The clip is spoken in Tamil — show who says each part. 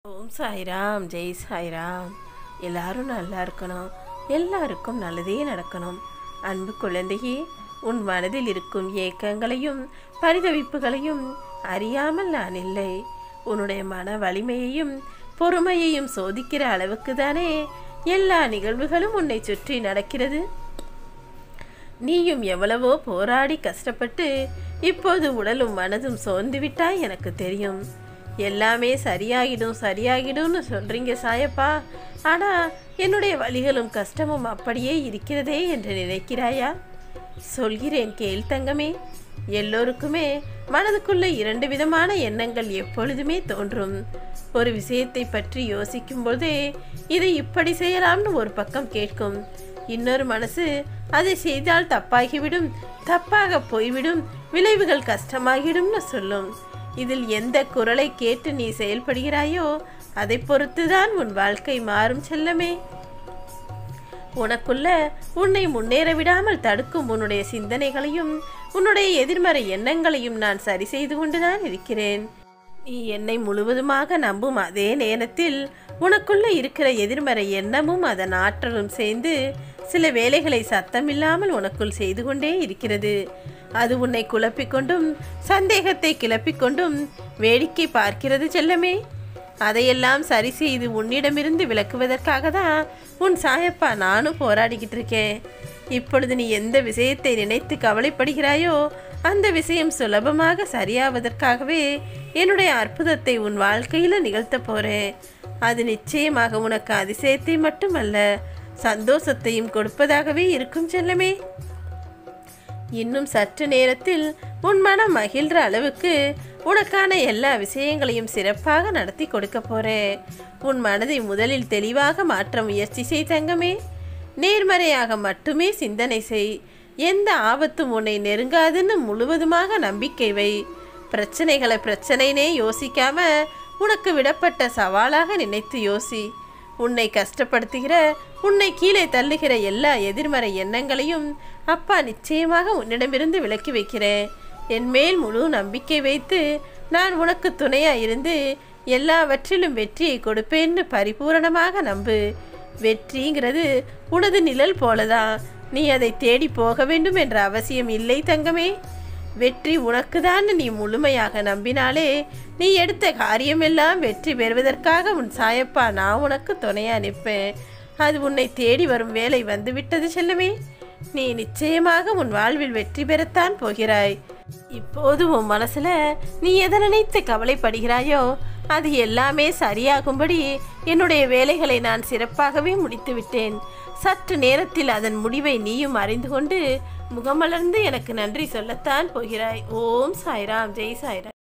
Speaker 1: ஓம் சாய்ராம் ஜெய் சாய்ராம் எல்லாரும் நல்லா இருக்கணும் எல்லாருக்கும் நல்லதே நடக்கணும் அன்பு குழந்தையே உன் மனதில் இருக்கும் ஏக்கங்களையும் பரிதவிப்புகளையும் அறியாமல் நான் இல்லை உன்னுடைய மன வலிமையையும் பொறுமையையும் சோதிக்கிற அளவுக்கு தானே எல்லா நிகழ்வுகளும் உன்னை சுற்றி நடக்கிறது நீயும் எவ்வளவோ போராடி கஷ்டப்பட்டு இப்போது உடலும் மனதும் சோர்ந்து விட்டாய் எனக்கு தெரியும் எல்லாமே சரியாகிடும் சரியாகிடும்னு சொல்றீங்க சாயப்பா ஆனா என்னுடைய வழிகளும் கஷ்டமும் அப்படியே இருக்கிறதே என்று நினைக்கிறாயா சொல்கிறேன் கேள் தங்கமே எல்லோருக்குமே மனதுக்குள்ள இரண்டு விதமான எண்ணங்கள் எப்பொழுதுமே தோன்றும் ஒரு விஷயத்தை பற்றி யோசிக்கும் போதே இதை இப்படி செய்யலாம்னு ஒரு பக்கம் கேட்கும் இன்னொரு மனசு அதை செய்தால் தப்பாகிவிடும் தப்பாக போய்விடும் விளைவுகள் கஷ்டமாகிடும்னு சொல்லும் இதில் எந்த குரலை கேட்டு நீ செயல்படுகிறாயோ அதை பொறுத்துதான் உன் வாழ்க்கை மாறும் செல்லமே உனக்குள்ள உன்னை முன்னேற விடாமல் தடுக்கும் உன்னுடைய சிந்தனைகளையும் உன்னுடைய எதிர்மறை எண்ணங்களையும் நான் சரி செய்து கொண்டுதான் இருக்கிறேன் நீ என்னை முழுவதுமாக நம்பும் அதே நேரத்தில் உனக்குள்ள இருக்கிற எதிர்மறை எண்ணமும் அதன் ஆற்றலும் சேர்ந்து சில வேலைகளை சத்தமில்லாமல் உனக்குள் செய்து கொண்டே இருக்கிறது அது உன்னை குழப்பிக்கொண்டும் சந்தேகத்தை கிளப்பிக்கொண்டும் வேடிக்கை பார்க்கிறது செல்லமே அதையெல்லாம் சரி செய்து உன்னிடமிருந்து விலக்குவதற்காக தான் உன் சாயப்பா நானும் போராடிக்கிட்டு இருக்கேன் இப்பொழுது நீ எந்த விஷயத்தை நினைத்து கவலைப்படுகிறாயோ அந்த விஷயம் சுலபமாக சரியாவதற்காகவே என்னுடைய அற்புதத்தை உன் வாழ்க்கையில் நிகழ்த்த போறேன் அது நிச்சயமாக உனக்கு அதிசயத்தை மட்டுமல்ல சந்தோஷத்தையும் கொடுப்பதாகவே இருக்கும் செல்லமே இன்னும் சற்று நேரத்தில் உன் மனம் மகிழ்ற அளவுக்கு உனக்கான எல்லா விஷயங்களையும் சிறப்பாக நடத்தி கொடுக்க போறேன் உன் மனதை முதலில் தெளிவாக மாற்ற முயற்சி செய் தங்கமே நேர்மறையாக மட்டுமே சிந்தனை செய் எந்த ஆபத்தும் உன்னை நெருங்காதுன்னு முழுவதுமாக நம்பிக்கை வை பிரச்சனைகளை பிரச்சனைனே யோசிக்காம உனக்கு விடப்பட்ட சவாலாக நினைத்து யோசி உன்னை கஷ்டப்படுத்துகிற உன்னை கீழே தள்ளுகிற எல்லா எதிர்மறை எண்ணங்களையும் அப்பா நிச்சயமாக உன்னிடமிருந்து விலக்கி வைக்கிறேன் என் மேல் முழு நம்பிக்கை வைத்து நான் உனக்கு துணையா இருந்து எல்லாவற்றிலும் வெற்றியை கொடுப்பேன்னு பரிபூரணமாக நம்பு வெற்றிங்கிறது உனது நிழல் போலதான் நீ அதை தேடி போக வேண்டும் என்ற அவசியம் இல்லை தங்கமே வெற்றி உனக்குதான் நீ முழுமையாக நம்பினாலே நீ எடுத்த காரியமெல்லாம் வெற்றி பெறுவதற்காக உன் சாயப்பா நான் உனக்கு துணையா நிற்பேன் அது உன்னை தேடி வரும் வேலை வந்துவிட்டது செல்லமே நீ நிச்சயமாக உன் வாழ்வில் வெற்றி பெறத்தான் போகிறாய் இப்போது உன் மனசுல நீ எதை நினைத்து கவலைப்படுகிறாயோ அது எல்லாமே சரியாகும்படி என்னுடைய வேலைகளை நான் சிறப்பாகவே முடித்து விட்டேன் சற்று நேரத்தில் அதன் முடிவை நீயும் அறிந்து கொண்டு முகமலர்ந்து எனக்கு நன்றி சொல்லத்தான் போகிறாய் ஓம் சாய்ராம் ஜெய் சாய்ராம்